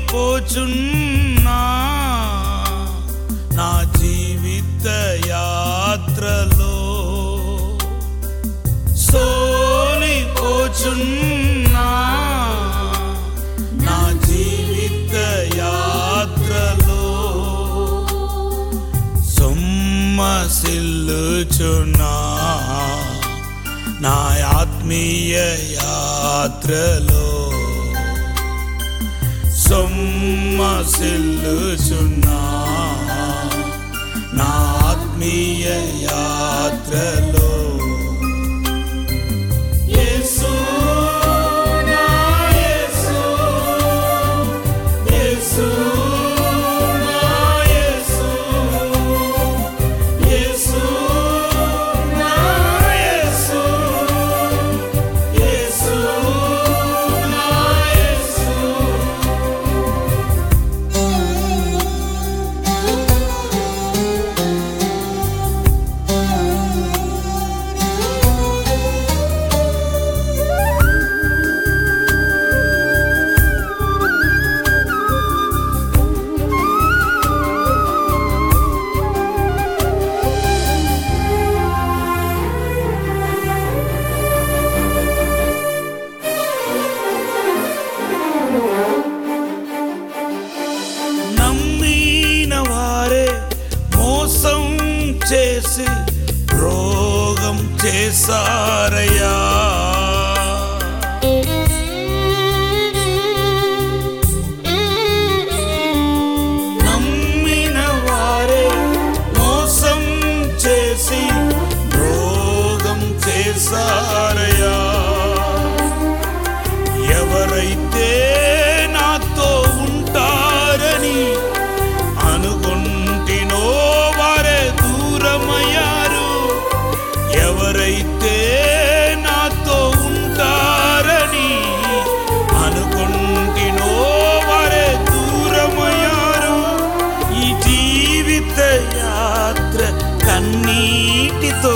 సోలిపోచున్నా నా జీవిత యాత్రలో సోలిపోచున్నా నా జీవిత యాత్రలో సొమ్మసిల్లుచున్నా నా ఆత్మీయ యాత్రలో సొమ్మసిల్లుచున్నా నా ఆత్మీయ యాత్రలో యేసు నా యేసు యేసు నా యేసు యేసు నా యేసు యేసు నా యేసు నమ్మిన వారే మోసం చేసి రోగం చేసారయ్యా నమ్మిన వారే మోసం చేసి రోగం చేసారయ్యా ఎవరైతే నాతో ఉంటారని అనుకుంటినో వారే దూరమయ్యారు ఎవరైతే నాతో ఉంటారని అనుకుంటినో వారే దూరమయ్యారు ఈ జీవిత యాత్ర కన్నీటితో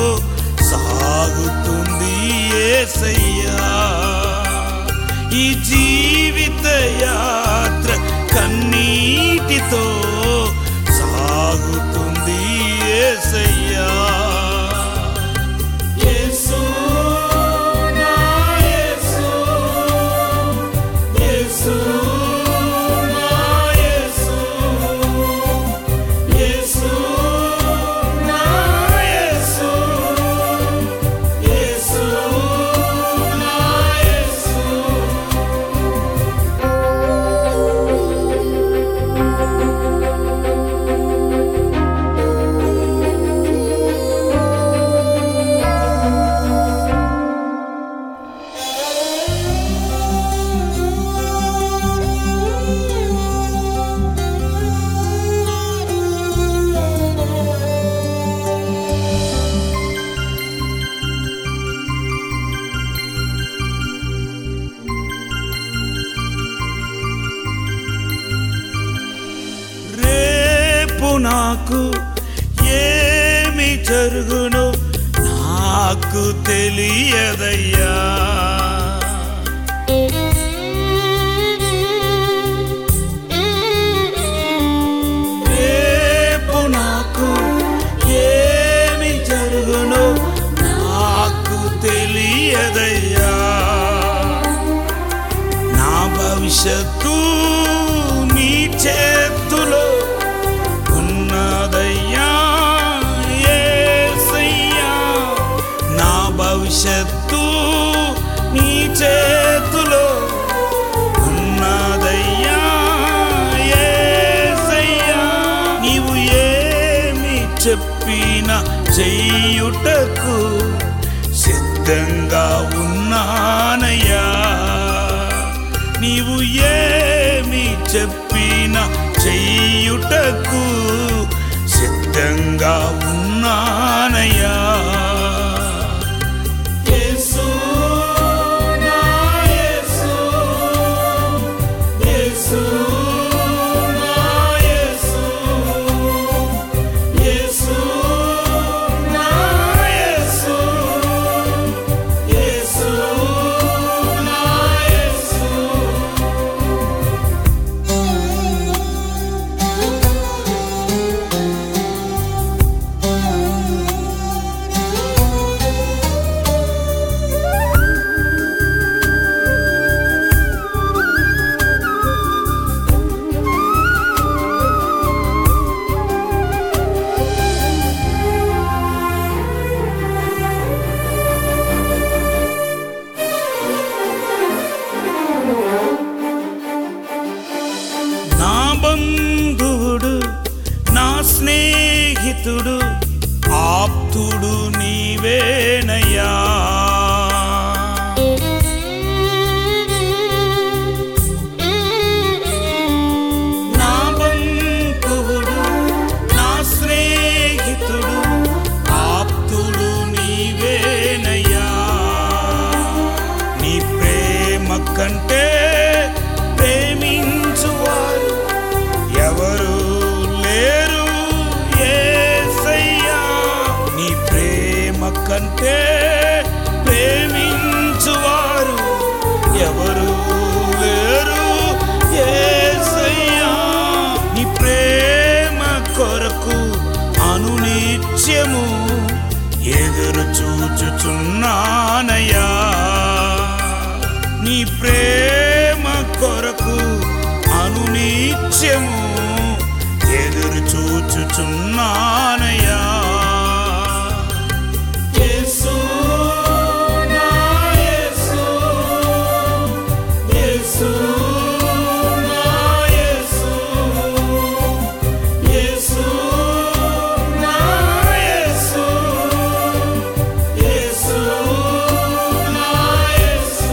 సాగుతుంది ఏసయ్యా ఈ జీవిత యాత్ర కన్నీటితో సాగుతుంది ఏసయ్యా యేసు నా యేసు యేసు నా యేసు యేసు నా యేసు యేసు నా యేసు రేపు నాకు ఏమి జరుగును నాకు తెలియదయ్యా రేపు నాకు ఏమి జరుగును నాకు తెలియదయ్యా నా భవిష్యత్తు నీ చేతులో ఉన్నదయ్యా యేసయ్యా నా భవిష్యత్తు నీ చేతులో ఉన్నదయ్యా యేసయ్యా నీవు ఏమి చెప్పిన చెయ్యుటకు సిద్ధంగా ఉన్నానయ్యా నీవు ఏమి చెప్పిన చెయ్యుటకు సిద్ధంగా ఉన్నానయ్యా యేసు నా యేసు యేసు నా యేసు యేసు నా యేసు యేసు నా యేసు స్నేహితుడు ఆప్తుడు నీవేనయ్యా నా బంధువుడు నా స్నేహితుడు ఆప్తుడు నీవేనయ్యా నీ ప్రేమ కంటే ప్రేమించువారు ఎవరు లేరు యేసయ్యా నీ ప్రేమ కంటే ప్రేమించువారు ఎవరు లేరు యేసయ్యా నీ ప్రేమ కొరకు అనునిత్యము ఎదురు చూచుచున్నానయ్యా నీ ప్రేమ కొరకు అనునిత్యము ఎదురు చూచుచున్నానయ్యా యేసు నా యేసు యేసు నా యేసు యేసు నా యేసు యేసు నా యేసు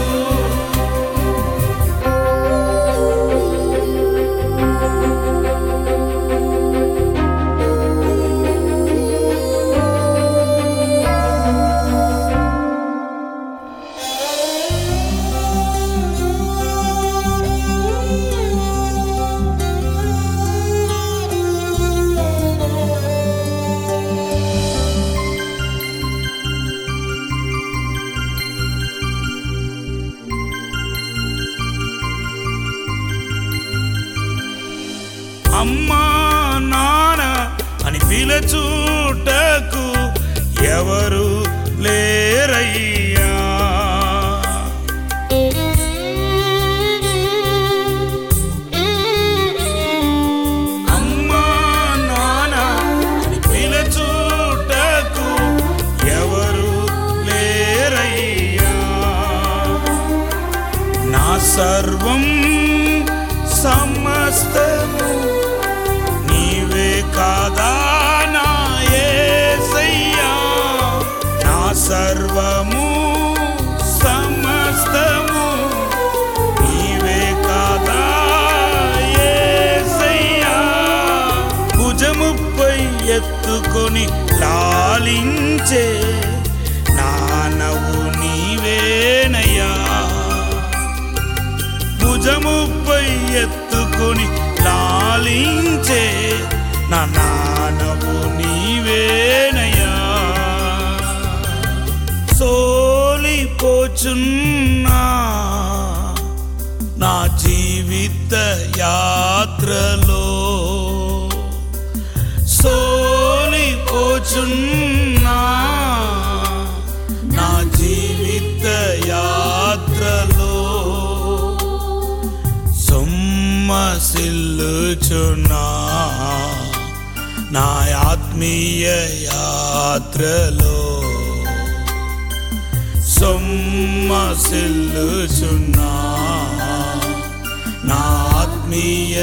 అమ్మా నాన్న అని పిలచూటకు ఎవరు లేరయ్యా అమ్మా నాన్న అని పిలచూటకు ఎవరు లేరయ్యా నా సర్వం సమస్తము నీవే కాదా నా యేసయ్యా నా సర్వము సమస్తము నీవే కాదా యేసయ్యా భుజముపై ఎత్తుకొని లాలించే నానవు నీవేనయ్యా భుజముపై ఎత్తుకొని లాలించే నా నానవు నీవేనయ్యా సోలిపోచున్నా నా జీవిత యాత్రలో సోలిపోచున్నా నా జీవిత యాత్రలో సొమ్మసిల్లుచున్నా నా ఆత్మీయ యాత్రలో సొమ్మసిల్లుచున్నా నా ఆత్మీయ